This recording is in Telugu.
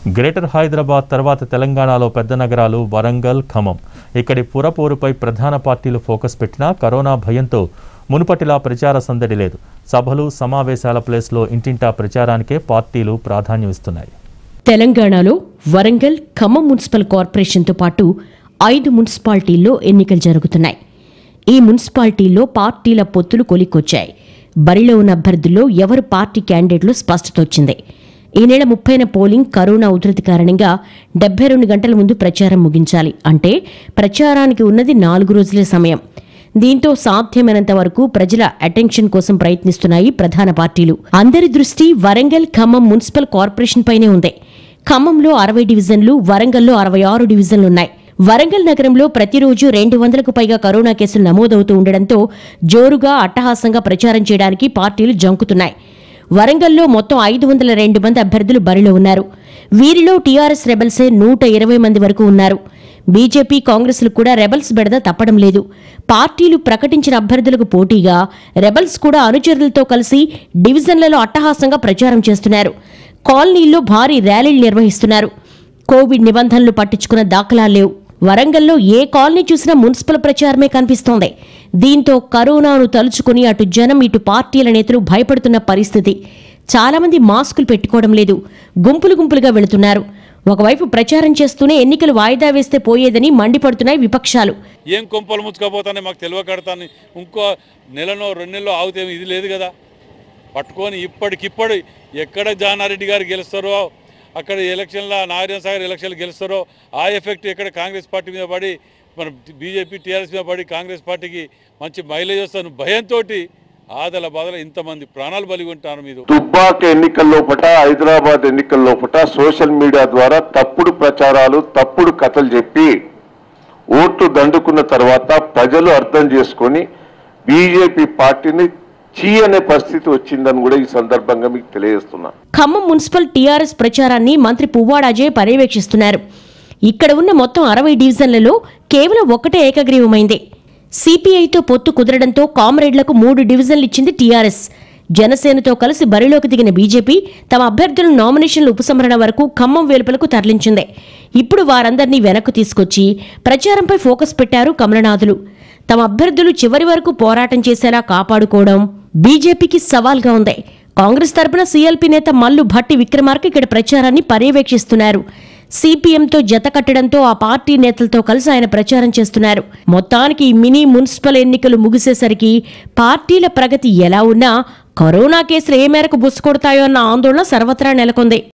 గ్రేటర్ హైదరాబాద్ తర్వాత తెలంగాణలో పెద్ద నగరాలు వరంగల్ ఖమ్మం ఇక్కడి పురపోరుపై ప్రధాన పార్టీలు ఫోకస్ పెట్టినా కరోనా భయంతో మునుపటిలా ప్రచార సందడి లేదు సభలు సమావేశాల ప్లేస్లో ఇంటింటా ప్రచారానికే పార్టీలు ప్రాధాన్యం ఇస్తున్నాయి తెలంగాణలో వరంగల్ ఖమ్మం మున్సిపల్ కార్పొరేషన్తో పాటు ఐదు మున్సిపాలిటీల్లో ఎన్నికలు జరుగుతున్నాయి ఈ మున్సిపాలిటీల్లో పార్టీల పొత్తులు కొలిక్కొచ్చాయి బరిలో ఉన్న అభ్యర్థుల్లో ఎవరు పార్టీ క్యాండిడేట్లు స్పష్టత వచ్చింది ఈ నెల ముప్పైన పోలింగ్ కరోనా ఉధృతి కారణంగా డెబ్బై రెండు గంటల ముందు ప్రచారం ముగించాలి అంటే ప్రచారానికి ఉన్నది నాలుగు రోజులే సమయం దీంతో సాధ్యమైనంత వరకు ప్రజల అటెన్షన్ కోసం ప్రయత్నిస్తున్నాయి ప్రధాన పార్టీలు అందరి దృష్టి వరంగల్ ఖమ్మం మున్సిపల్ కార్పొరేషన్ పైనే ఉంది ఖమ్మంలో అరవై డివిజన్లు వరంగల్లో అరవై ఆరు డివిజన్లున్నాయి వరంగల్ నగరంలో ప్రతిరోజు రెండు వందలకు పైగా కరోనా కేసులు నమోదవుతూ ఉండడంతో జోరుగా అట్టహాసంగా ప్రచారం చేయడానికి పార్టీలు జంకుతున్నాయి వరంగల్లో మొత్తం ఐదు వందల రెండు మంది అభ్యర్థులు బరిలో ఉన్నారు వీరిలో టీఆర్ఎస్ రెబల్సే నూట ఇరవై మంది వరకు ఉన్నారు బీజేపీ కాంగ్రెస్లు కూడా రెబల్స్ బెడద తప్పడం లేదు పార్టీలు ప్రకటించిన అభ్యర్థులకు పోటీగా రెబల్స్ కూడా అనుచరులతో కలిసి డివిజన్లలో అట్టహాసంగా ప్రచారం చేస్తున్నారు కాలనీల్లో భారీ ర్యాలీలు నిర్వహిస్తున్నారు కోవిడ్ నిబంధనలు పట్టించుకున్న దాఖలాలు లేవు వరంగల్లో ఏ కాలనీ చూసినా మున్సిపల్ ప్రచారమే కనిపిస్తోంది దీంతో కరోనాను తలుచుకుని అటు జనం ఇటు పార్టీల నేతలు భయపడుతున్న పరిస్థితి చాలామంది మాస్కులు పెట్టుకోవడం లేదు గుంపులు గుంపులుగా వెళుతున్నారు ఒకవైపు ప్రచారం చేస్తూనే ఎన్నికలు వాయిదా వేస్తే పోయేదని మండిపడుతున్నాయి విపక్షాలు ఏం కొంపలు ముచ్చుకపోతానే మాకు తెలియకడతాను ఇంకో నెలనో రెండు నెలలో ఆగుతే ఇది లేదు కదా పట్టుకొని ఇప్పటికిప్పుడు ఎక్కడ జానారెడ్డి గారు గెలుస్తారో అక్కడ ఎలక్షన్లో నారాయణ సాగర్ ఎలక్షన్లు గెలుస్తారో ఆ ఎఫెక్ట్ ఎక్కడ కాంగ్రెస్ పార్టీ మీద పడి మన బీజేపీ టీఆర్ఎస్ మీద పడి కాంగ్రెస్ పార్టీకి మంచి మైలేజ్ వస్తాను భయంతో ఆదల బాధల ఇంతమంది ప్రాణాలు బలి ఉంటారు మీరు దుబ్బాక ఎన్నికల లోపట హైదరాబాద్ ఎన్నికల లోపట సోషల్ మీడియా ద్వారా తప్పుడు ప్రచారాలు తప్పుడు కథలు చెప్పి ఓట్లు దండుకున్న తర్వాత ప్రజలు అర్థం చేసుకొని బీజేపీ పార్టీని చీ అనే పరిస్థితి వచ్చిందని కూడా ఈ సందర్భంగా మీకు తెలియజేస్తున్నా ఖమ్మం మున్సిపల్ టీఆర్ఎస్ ప్రచారాన్ని మంత్రి పువ్వాడ అజయ్ పర్యవేక్షిస్తున్నారు ఇక్కడ ఉన్న మొత్తం అరవై డివిజన్లలో కేవలం ఒక్కటే ఏకగ్రీవమైంది సిపిఐతో పొత్తు కుదరడంతో కామ్రేడ్లకు మూడు డివిజన్లు ఇచ్చింది టీఆర్ఎస్ జనసేనతో కలిసి బరిలోకి దిగిన బీజేపీ తమ అభ్యర్థులను నామినేషన్ల ఉపసంహరణ వరకు ఖమ్మం వెలుపలకు తరలించింది ఇప్పుడు వారందరినీ వెనక్కు తీసుకొచ్చి ప్రచారంపై ఫోకస్ పెట్టారు కమలనాథులు తమ అభ్యర్థులు చివరి వరకు పోరాటం చేసేలా కాపాడుకోవడం బీజేపీకి సవాల్గా ఉంది కాంగ్రెస్ తరపున సీఎల్పీ నేత మల్లు భట్టి విక్రమార్క ఇక్కడ ప్రచారాన్ని పర్యవేక్షిస్తున్నారు సిపిఎంతో జత కట్టడంతో ఆ పార్టీ నేతలతో కలిసి ఆయన ప్రచారం చేస్తున్నారు మొత్తానికి ఈ మినీ మున్సిపల్ ఎన్నికలు ముగిసేసరికి పార్టీల ప్రగతి ఎలా ఉన్నా కరోనా కేసులు ఏ మేరకు బుస్సుకొడతాయో అన్న ఆందోళన సర్వత్రా నెలకొంది